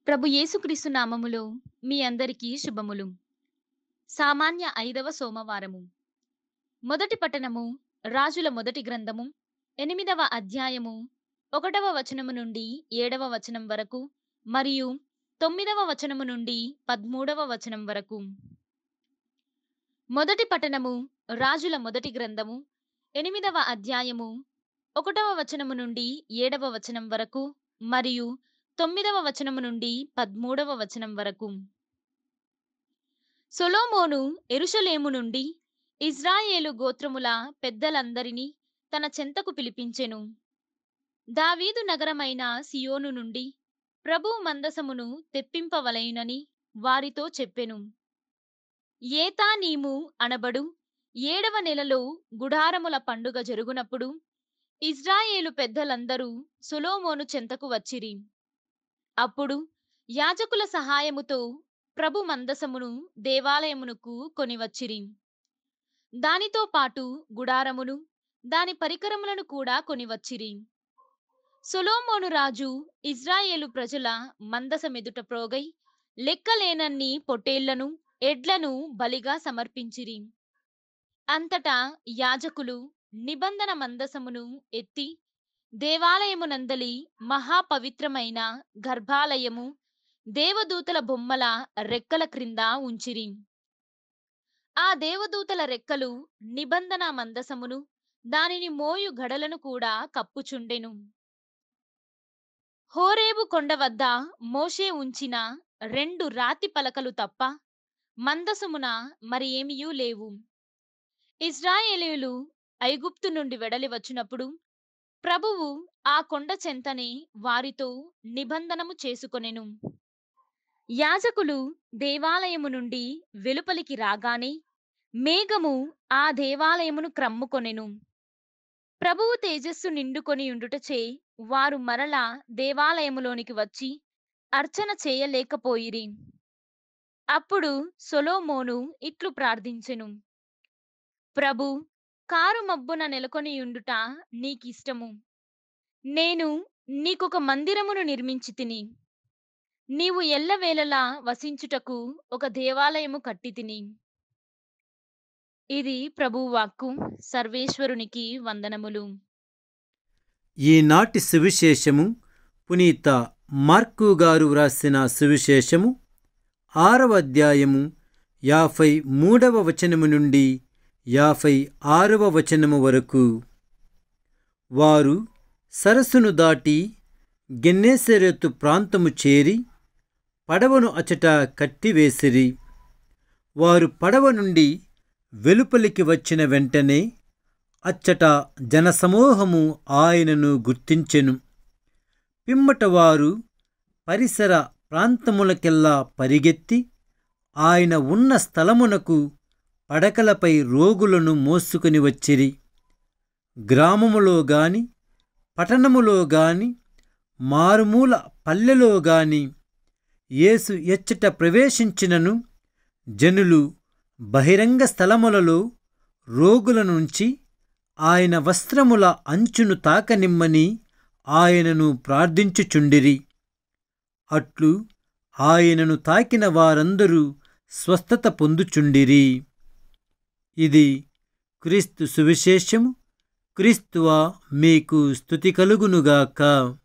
ప్రభు యేసుక్రీస్తు నామములో మీ అందరికీ శుభములు సామాన్య ఐదవ సోమవారము మొదటి పట్టణము రాజుల మొదటి గ్రంథము ఎనిమిదవ అధ్యాయము ఒకటవ వచనము నుండి ఏడవ వచనం వరకు మరియు తొమ్మిదవ వచనము నుండి పదమూడవ వచనం వరకు మొదటి పట్టణము రాజుల మొదటి గ్రంథము ఎనిమిదవ అధ్యాయము ఒకటవ వచనము నుండి ఏడవ వచనం వరకు మరియు తొమ్మిదవ వచనము నుండి పదమూడవ వచనం వరకు సొలోమోను ఎరుషలేము నుండి ఇజ్రాయేలు గోత్రముల పెద్దలందరినీ తన చెంతకు పిలిపించెను దావీదు నగరమైన సియోను నుండి ప్రభు మందసమును తెప్పింపవలెనని వారితో చెప్పెను ఏతానీము అనబడు ఏడవ నెలలో గుడారముల పండుగ జరుగునప్పుడు ఇజ్రాయేలు పెద్దలందరూ సొలోమోను చెంతకు వచ్చిరి అప్పుడు యాజకుల సహాయముతో ప్రభు మందసమును దేవాలయమునకు కొనివచ్చిరి దానితో పాటు గుడారమును దాని పరికరములను కూడా కొనివచ్చిరి సొలోమోను రాజు ఇజ్రాయేలు ప్రజల మందసమెదుట ప్రోగై లెక్కలేనన్ని పొట్టేళ్లను ఎడ్లను బలిగా సమర్పించిరి అంతటా యాజకులు నిబంధన మందసమును ఎత్తి దేవాలయమునందలి మహాపవిత్రమైన గర్భాలయము దేవదూతల బొమ్మల రెక్కల క్రింద ఉంచిరి ఆ దేవదూతల రెక్కలు నిబంధన మందసమును దానిని మోయు గడలను కూడా కప్పుచుండెను హోరేబు కొండ వద్ద మోషే ఉంచిన రెండు రాతి పలకలు తప్ప మందసమున మరి ఏమియూ లేవు ఇజ్రాయేలీయులు ఐగుప్తు నుండి వెడలి వచ్చినప్పుడు ప్రభువు ఆ కొండ చెంతనే వారితో నిబంధనము చేసుకొనెను యాజకులు దేవాలయము నుండి వెలుపలికి రాగానే మేఘము ఆ దేవాలయమును క్రమ్ముకొనెను ప్రభువు తేజస్సు నిండుకొని ఉండుటచే వారు మరలా దేవాలయములోనికి వచ్చి అర్చన చేయలేకపోయిరి అప్పుడు సొలోమోను ఇట్లు ప్రార్థించెను ప్రభు కారు మబ్బున నెలకొని ఉండుట నీకిష్టము నేను నీకొక మందిరమును నిర్మించి తిని నీవు ఎల్లవేళలా వసించుటకు ఒక దేవాలయము కట్టి తిని ఇది ప్రభువాక్కు సర్వేశ్వరునికి వందనములు ఈనాటి సువిశేషము పునీత మార్కు గారు వ్రాసిన సువిశేషము ఆరవ అధ్యాయము యాభై మూడవ వచనము నుండి యాభై ఆరవ వచనము వరకు వారు సరస్సును దాటి గెన్నేసరెత్తు ప్రాంతము చేరి పడవను అచట కట్టివేసిరి వారు పడవ నుండి వెలుపలికి వచ్చిన వెంటనే అచ్చట జనసమూహము ఆయనను గుర్తించెను పిమ్మట వారు పరిసర ప్రాంతములకెల్లా పరిగెత్తి ఆయన ఉన్న స్థలమునకు పడకలపై రోగులను మోసుకుని వచ్చిరి గ్రామములో గాని పట్టణములో గాని మారుమూల పల్లెలో గాని యేసు ఎచ్చట ప్రవేశించినను జనులు బహిరంగ స్థలములలో రోగుల నుంచి ఆయన వస్త్రముల అంచును తాకనిమ్మని ఆయనను ప్రార్థించుచుండిరి అట్లు ఆయనను తాకిన వారందరూ స్వస్థత పొందుచుండిరి ఇది క్రీస్తు సువిశేషము క్రీస్తువా మీకు స్థుతి కలుగునుగాక